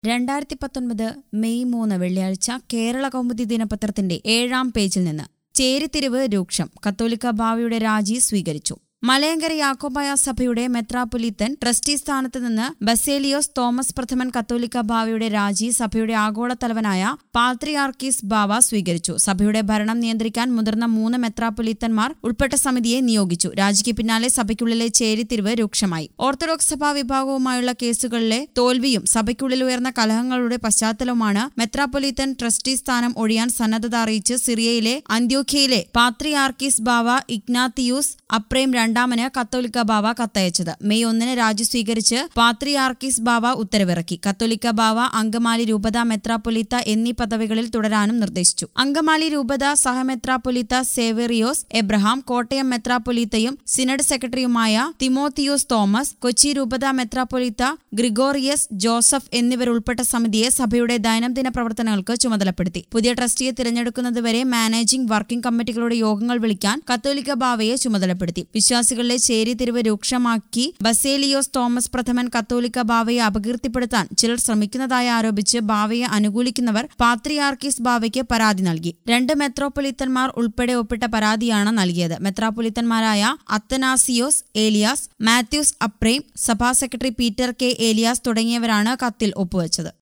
രണ്ടായിരത്തി പത്തൊൻപത് മെയ് മൂന്ന് വെള്ളിയാഴ്ച കേരള കൗമുദി ദിനപത്രത്തിന്റെ ഏഴാം പേജിൽ നിന്ന് ചേരിതിരിവ് രൂക്ഷം കത്തോലിക്ക ഭാവിയുടെ രാജി സ്വീകരിച്ചു മലയങ്കര യാക്കോബായ സഭയുടെ മെത്രാപ്പൊലിത്തൻ ട്രസ്റ്റി സ്ഥാനത്ത് നിന്ന് ബസേലിയോസ് തോമസ് പ്രഥമൻ കത്തോലിക്ക ഭാവിയുടെ രാജി സഭയുടെ ആഗോള തലവനായ പാത്രിയാർക്കീസ് ബാവ സ്വീകരിച്ചു സഭയുടെ ഭരണം നിയന്ത്രിക്കാൻ മുതിർന്ന മൂന്ന് മെത്രാപ്പൊലിത്തന്മാർ ഉൾപ്പെട്ട സമിതിയെ നിയോഗിച്ചു രാജിക്ക് പിന്നാലെ സഭയ്ക്കുള്ളിലെ ചേരിതിരിവ് രൂക്ഷമായി ഓർത്തഡോക്സ് സഭാ വിഭാഗവുമായുള്ള കേസുകളിലെ തോൽവിയും സഭയ്ക്കുള്ളിൽ ഉയർന്ന കലഹങ്ങളുടെ പശ്ചാത്തലവുമാണ് മെത്രാപ്പൊലിത്തൻ ട്രസ്റ്റി സ്ഥാനം ഒഴിയാൻ സന്നദ്ധത അറിയിച്ച് സിറിയയിലെ അന്ത്യോഖ്യയിലെ പാത്രിയാർക്കീസ് ബാവ ഇഗ്നാത്തിയൂസ് അപ്രേം രണ്ടാമന് കത്തോലിക്ക ബാവ കത്തയച്ചത് മെയ് ഒന്നിന് രാജി സ്വീകരിച്ച് പാത്രിയാർക്കീസ് ബാവ ഉത്തരവിറക്കി കത്തോലിക്ക ബാവ അങ്കമാലി രൂപത മെത്രാപ്പൊലിത്ത എന്നീ പദവികളിൽ തുടരാനും നിർദ്ദേശിച്ചു അങ്കമാലി രൂപത സഹമെത്രാപ്പൊലിത്ത സേവേറിയോസ് എബ്രഹാം കോട്ടയം മെത്രാപ്പൊലിത്തയും സിനഡ് സെക്രട്ടറിയുമായ തിമോത്തിയോസ് തോമസ് കൊച്ചി രൂപത മെത്രാപ്പൊലിത്ത ഗ്രിഗോറിയസ് ജോസഫ് എന്നിവരുൾപ്പെട്ട സമിതിയെ സഭയുടെ ദൈനംദിന പ്രവർത്തനങ്ങൾക്ക് ചുമതലപ്പെടുത്തി പുതിയ ട്രസ്റ്റിയെ തിരഞ്ഞെടുക്കുന്നതുവരെ മാനേജിംഗ് വർക്കിംഗ് കമ്മിറ്റികളുടെ യോഗങ്ങൾ വിളിക്കാൻ കത്തോലിക്ക ബാവയെ ചുമതലപ്പെടുത്തി വിശ്വാസികളിലെ ചേരിതിരിവ് രൂക്ഷമാക്കി ബസേലിയോസ് തോമസ് പ്രഥമൻ കത്തോലിക്ക ബാവയെ അപകീർത്തിപ്പെടുത്താൻ ചിലർ ശ്രമിക്കുന്നതായി ആരോപിച്ച് ബാവയെ അനുകൂലിക്കുന്നവർ പാത്രിയാർക്കീസ് ബാവയ്ക്ക് പരാതി നൽകി രണ്ട് മെത്രോപൊലിത്തന്മാർ ഉൾപ്പെടെ ഒപ്പിട്ട പരാതിയാണ് നൽകിയത് മെത്രാപ്പൊലിത്തന്മാരായ അത്തനാസിയോസ് ഏലിയാസ് മാത്യൂസ് അപ്രേം സഭാ സെക്രട്ടറി പീറ്റർ കെ ഏലിയാസ് തുടങ്ങിയവരാണ് കത്തിൽ ഒപ്പുവച്ചത്